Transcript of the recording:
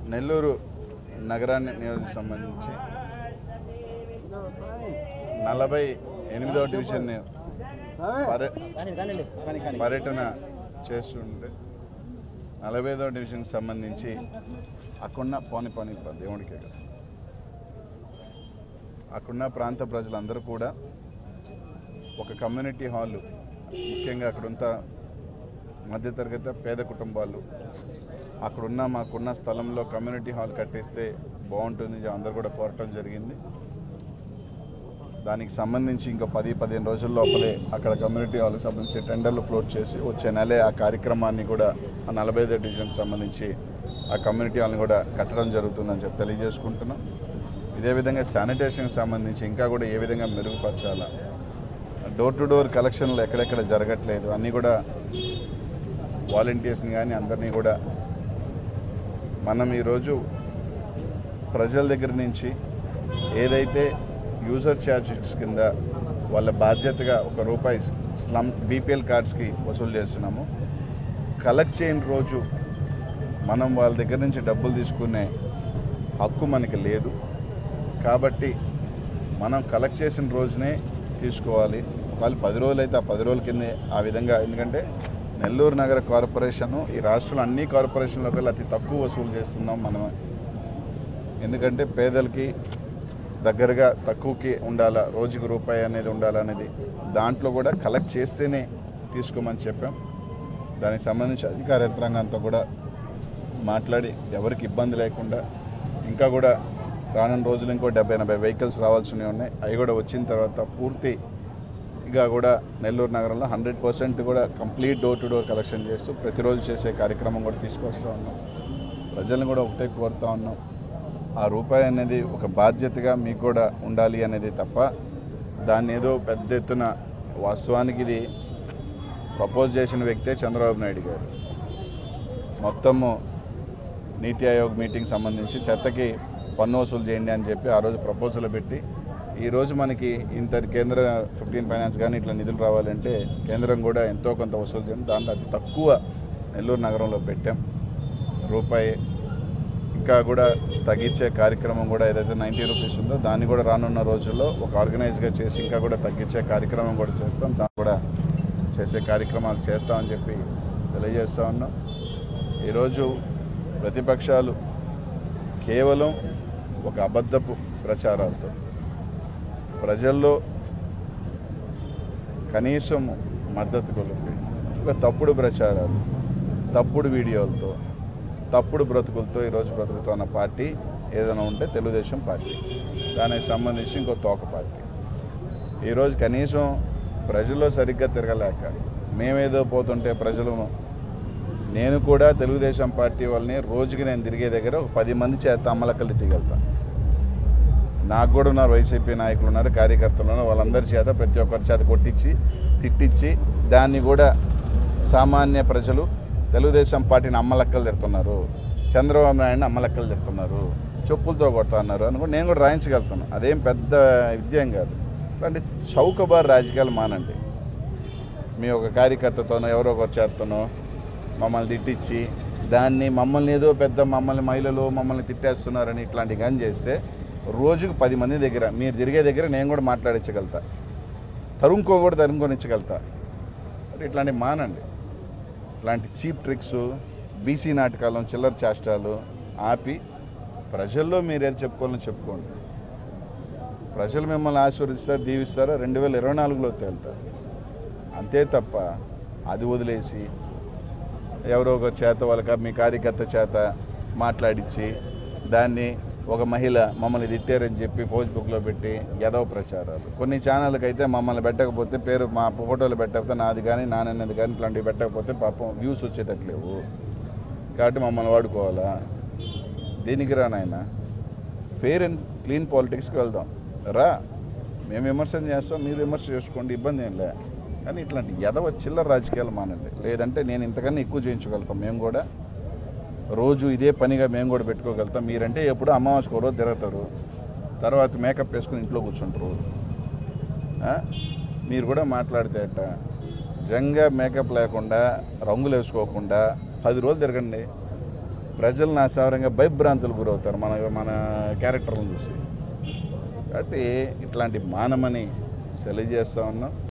నెల్లూరు నగరాన్ని నియోజక సంబంధించి నలభై ఎనిమిదవ డివిజన్ పర్య పర్యటన చేస్తుంటే నలభై ఐదవ డివిజన్కి సంబంధించి అక్కడున్న పోని పోని పో, దేవుడికే కదా అక్కడున్న ప్రాంత ప్రజలందరూ కూడా ఒక కమ్యూనిటీ హాల్ ముఖ్యంగా అక్కడంత మధ్యతరగతి పేద కుటుంబాలు అక్కడున్న మాకున్న స్థలంలో కమ్యూనిటీ హాల్ కట్టేస్తే బాగుంటుంది అందరూ కూడా కోరటం జరిగింది దానికి సంబంధించి ఇంకో పది పదిహేను రోజుల లోపలే అక్కడ కమ్యూనిటీ హాల్కి సంబంధించి టెండర్లు ఫ్లోట్ చేసి వచ్చే నెలే ఆ కార్యక్రమాన్ని కూడా ఆ నలభై ఐదో డివిజన్కి సంబంధించి ఆ కమ్యూనిటీ హాల్ని కూడా కట్టడం జరుగుతుందని చెప్పి తెలియజేసుకుంటున్నాం ఇదే విధంగా శానిటేషన్కి సంబంధించి ఇంకా కూడా ఏ విధంగా మెరుగుపరచాలా డోర్ టు డోర్ కలెక్షన్లు ఎక్కడెక్కడ జరగట్లేదు అన్నీ కూడా వాలంటీర్స్ని కానీ అందరినీ కూడా మనం ఈరోజు ప్రజల దగ్గర నుంచి ఏదైతే యూజర్ ఛార్జెస్ కింద వాళ్ళ బాధ్యతగా ఒక రూపాయి స్లమ్ బీపీఎల్ కార్డ్స్కి వసూలు చేస్తున్నాము కలెక్ట్ చేయని రోజు మనం వాళ్ళ దగ్గర నుంచి డబ్బులు తీసుకునే హక్కు మనకి లేదు కాబట్టి మనం కలెక్ట్ చేసిన రోజునే తీసుకోవాలి వాళ్ళు పది రోజులు అయితే ఆ పది రోజుల కిందే ఆ విధంగా ఎందుకంటే నెల్లూరు నగర కార్పొరేషను ఈ రాష్ట్రంలో అన్ని కార్పొరేషన్లో కల్లా అతి తక్కువ వసూలు చేస్తున్నాం మనం ఎందుకంటే పేదలకి దగ్గరగా తక్కువకి ఉండాలా రోజుకి రూపాయి అనేది ఉండాలనేది దాంట్లో కూడా కలెక్ట్ చేస్తేనే తీసుకోమని చెప్పాం దానికి సంబంధించి అధికార యంత్రాంగంతో కూడా మాట్లాడి ఎవరికి ఇబ్బంది లేకుండా ఇంకా కూడా రానున్న రోజులు ఇంకో డెబ్బై ఎనభై వెహికల్స్ రావాల్సినవి ఉన్నాయి అవి కూడా వచ్చిన తర్వాత పూర్తిగా కూడా నెల్లూరు నగరంలో హండ్రెడ్ పర్సెంట్ కూడా complete door to door collection చేస్తూ ప్రతిరోజు చేసే కార్యక్రమం కూడా తీసుకొస్తూ ఉన్నాం ప్రజలను కూడా ఒకటే కోరుతా ఉన్నాం ఆ రూపాయి అనేది ఒక బాధ్యతగా మీకు కూడా ఉండాలి అనేది తప్ప దాన్ని ఏదో పెద్ద ఎత్తున వాస్తవానికి ఇది ప్రపోజ్ చేసిన వ్యక్తే చంద్రబాబు నాయుడు గారు మొత్తము నీతి ఆయోగ్ మీటింగ్ సంబంధించి చెత్తకి పన్ను వసూలు చేయండి అని చెప్పి ఆ రోజు ప్రపోజల్ పెట్టి ఈరోజు మనకి ఇంత కేంద్ర ఫిఫ్టీన్ ఫైనాన్స్ కానీ ఇట్లా నిధులు రావాలంటే కేంద్రం కూడా ఎంతో కొంత వసూలు చేయండి దాంట్లో అతి తక్కువ నెల్లూరు నగరంలో పెట్టాం రూపాయి ఇంకా కూడా తగ్గించే కార్యక్రమం కూడా ఏదైతే నైంటీ రూపీస్ ఉందో దాన్ని కూడా రానున్న రోజుల్లో ఒక ఆర్గనైజ్గా చేసి ఇంకా కూడా తగ్గించే కార్యక్రమం కూడా చేస్తాం దాన్ని కూడా చేసే కార్యక్రమాలు చేస్తామని చెప్పి తెలియజేస్తా ఉన్నాం ఈరోజు ప్రతిపక్షాలు కేవలం ఒక అబద్ధపు ప్రచారాలతో ప్రజల్లో కనీసం మద్దతు కొలిపి ఒక తప్పుడు ప్రచారాలు తప్పుడు వీడియోలతో తప్పుడు బ్రతుకులతో ఈరోజు బ్రతుకుతున్న పార్టీ ఏదైనా ఉంటే తెలుగుదేశం పార్టీ దానికి సంబంధించి ఇంకో తోక పార్టీ ఈరోజు కనీసం ప్రజల్లో సరిగ్గా తిరగలేక మేమేదో పోతుంటే ప్రజలు నేను కూడా తెలుగుదేశం పార్టీ వాళ్ళని రోజుకి నేను తిరిగే దగ్గర ఒక పది మంది చేత అమ్మలక్కలు తిరిగెళ్తాను నాకు కూడా ఉన్నారు వైసీపీ నాయకులు ఉన్నారు కార్యకర్తలు ఉన్నారు వాళ్ళందరి చేత ప్రతి ఒక్కరి చేత కొట్టించి తిట్టించి దాన్ని కూడా సామాన్య ప్రజలు తెలుగుదేశం పార్టీని అమ్మలక్కలు తిడుతున్నారు చంద్రబాబు నాయుడిని అమ్మలక్కలు తిడుతున్నారు చెప్పులతో కొడుతున్నారు అని కూడా నేను కూడా రాయించగలుగుతాను అదేం పెద్ద విద్యం కాదు అంటే చౌకబార్ రాజకీయాలు మానండి మీ ఒక కార్యకర్తతోనో ఎవరో ఒకరి చేతనో మమ్మల్ని తిట్టించి దాన్ని మమ్మల్ని ఏదో పెద్ద మమ్మల్ని మహిళలు మమ్మల్ని తిట్టేస్తున్నారని ఇట్లాంటివి కానీ చేస్తే రోజుకు పది మంది దగ్గర మీరు తిరిగే దగ్గర నేను కూడా మాట్లాడించగలుగుతా తరుముకో కూడా తరుముకొనిచ్చగలుగుతా మరి ఇట్లాంటివి మానండి ఇట్లాంటి చీప్ ట్రిక్స్ బీసీ నాటకాలు చిల్లర చేష్టాలు ఆపి ప్రజల్లో మీరు ఏది చెప్పుకోవాలని చెప్పుకోండి ప్రజలు మిమ్మల్ని ఆశీర్వదిస్తారు దీవిస్తారో రెండు వేల ఇరవై నాలుగులో తేలుతారు అంతే తప్ప అది వదిలేసి ఎవరో ఒకరి చేత వాళ్ళ మీ కార్యకర్త చేత మాట్లాడించి దాన్ని ఒక మహిళ మమ్మల్ని తిట్టారని చెప్పి ఫేస్బుక్లో పెట్టి యదవ ప్రచారాలు కొన్ని ఛానళ్ళకి అయితే మమ్మల్ని పెట్టకపోతే పేరు మా ఫోటోలు పెట్టకపోతే నాది కానీ నానన్నది కానీ ఇట్లాంటివి పెట్టకపోతే పాపం వ్యూస్ వచ్చేటట్లేవు కాబట్టి మమ్మల్ని వాడుకోవాలా దీనికి రా నాయన ఫెయిర్ అండ్ క్లీన్ పాలిటిక్స్కి వెళ్దాం రా మేము విమర్శన చేస్తాం మీరు విమర్శ చేసుకోండి ఇబ్బంది ఏం లే కానీ ఇట్లాంటి ఎదవ చిల్లర రాజకీయాలు మానండి లేదంటే నేను ఇంతకన్నా ఎక్కువ చేయించగలుగుతాం మేము కూడా రోజు ఇదే పనిగా మేము కూడా పెట్టుకోగలుగుతాం మీరంటే ఎప్పుడు అమావాస్యకు రోజు తిరుగుతారు తర్వాత మేకప్ వేసుకుని ఇంట్లో కూర్చుంటారు ఆ? మీరు కూడా మాట్లాడితే అట్ట నిజంగా మేకప్ లేకుండా రంగులు వేసుకోకుండా పది రోజులు తిరగండి ప్రజలు నా సౌరంగా భయభ్రాంతులు గురవుతారు మన మన క్యారెక్టర్లను చూసి కాబట్టి ఇట్లాంటి మానమని తెలియజేస్తా ఉన్నాం